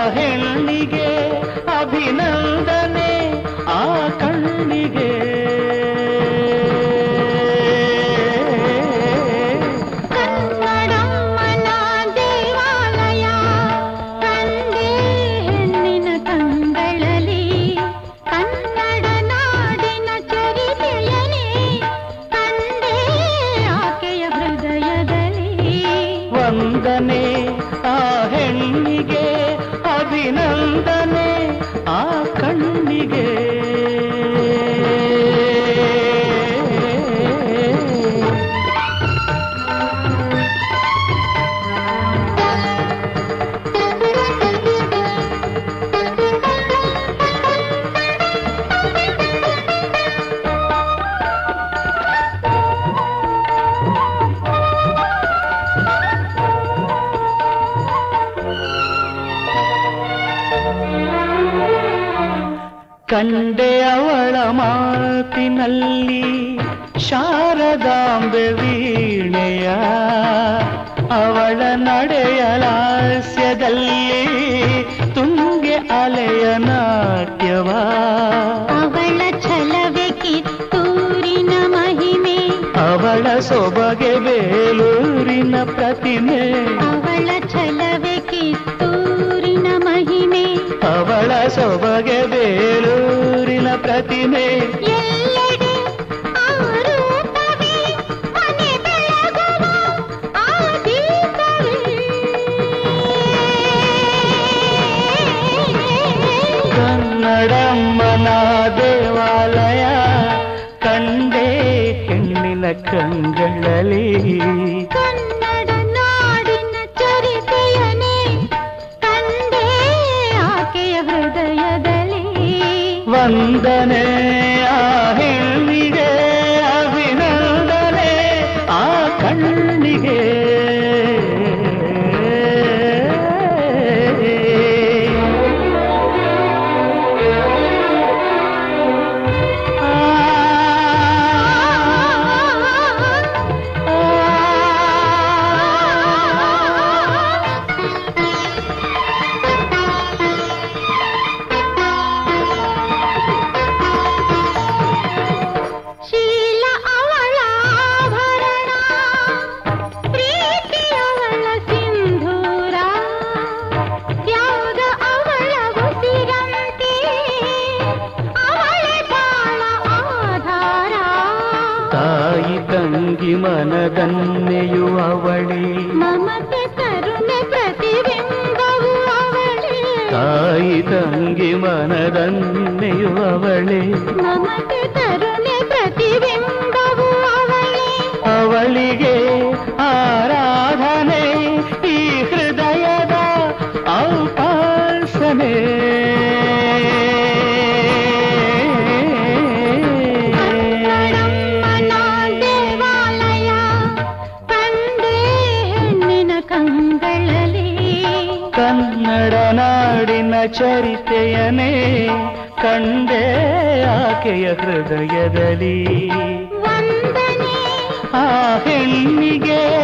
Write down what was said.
ಹೆಣ್ಣಿಗೆ ಅಭಿನಂದನೆ ಆ ಕಣ್ಣಿಗೆ ಕನ್ನಡಮ್ಮನ ದೇವಾಲಯ ಕಂಡೆ ಹೆಣ್ಣಿನ ಕಂಗಳಲ್ಲಿ ಕನ್ನಡ ನಾಡಿನ ಚರಿತೆಯನೇ ಕಂಡೆ ಆಕೆಯ ಹೃದಯದಲ್ಲಿ ವಂದನೆ ಆ ಹೆಣ್ಣಿಗೆ ಅಭಿನಂದನೆ ಆ ಕಣ್ಣಿಗೆ ಕಂಡೆ ಅವಳ ಮಾತಿನಲ್ಲಿ ಶಾರದಾಂಬೆ ವೀಣೆಯ ಅವಳ ನಡೆಯ ಲಾಸ್ಯದಲ್ಲಿ ತುಂಗೆ ಅಲೆಯ ನಾಟ್ಯವ ಅವಳ ಛಲವೆ ಕಿತ್ತೂರಿನ ಮಹಿಮೆ ಅವಳ ಸೊಬಗೆ ಬೇಲೂರಿನ ಪ್ರತಿಮೆ ಅವಳ ಛಲವೆ ಕಿತ್ತೂರಿನ ಮಹಿಮೆ ಅವಳ ಸೊಬಗೆ ಬೇಲೂರಿನ ಪ್ರತಿಮೆ ಎಲ್ಲೆಡೆ ಆ ರೂಪವೇ ಮನೆ ಬೆಳಗುವ ಆ ದೀಪವೇ ಕನ್ನಡಮ್ಮನ ದೇವಾಲಯ ಕಂಡೆ ಹೆಣ್ಣಿನ ಕಂಗಳಲ್ಲಿ ಕನ್ನಡ ನಾಡಿನ ಚರಿತೆಯನೇ ಕಂಡೆ ಆಕೆಯ ಹೃದಯದಲ್ಲಿ ವಂದನೆ ಆ ಹೆಣ್ಣಿಗೆ ಅಭಿನಂದನೆ ಆ ಕಣ್ಣಿಗೆ ಶೀಲ ಅವಳ ಆಭರಣ ಪ್ರೀತಿ ಅವಳ ಸಿಂಧೂರ ತ್ಯಾಗ ಅವಳ ಉಸಿರಂತೆ ಅವಳ ಬಾಳ ಆಧಾರ ತಾಯಿ ತಂಗಿ ಮನದನ್ನೆಯು ಅವಳೇ ಮಮತೆ ಕರುಣೆ ಪ್ರತಿಬಿಂಬವು ಅವಳೇ ತಾಯಿ ತಂಗಿ ಮನದನ್ನೆಯು ಅವಳೇ ಮಮತೆ ಕರುಣೆ ಪ್ರತಿಬಿಂಬವು ಅವಳೇ ಅವಳಿಗೆ ಆರಾಧನೆ ಈ ಹೃದಯದ ಔಪಾಸನೆ ಕನ್ನಡಮ್ಮನ ದೇವಾಲಯ ಕಂಡೆ ಹೆಣ್ಣಿನ ಕಂಗಳಲ್ಲಿ ಕನ್ನಡ ನಾಡಿನ ಚರಿತೆಯನೇ ಕಂಡೆ ಆಕೆಯ ಹೃದಯದಲ್ಲಿ ವಂದನೆ ಆ ಹೆಣ್ಣಿಗೆ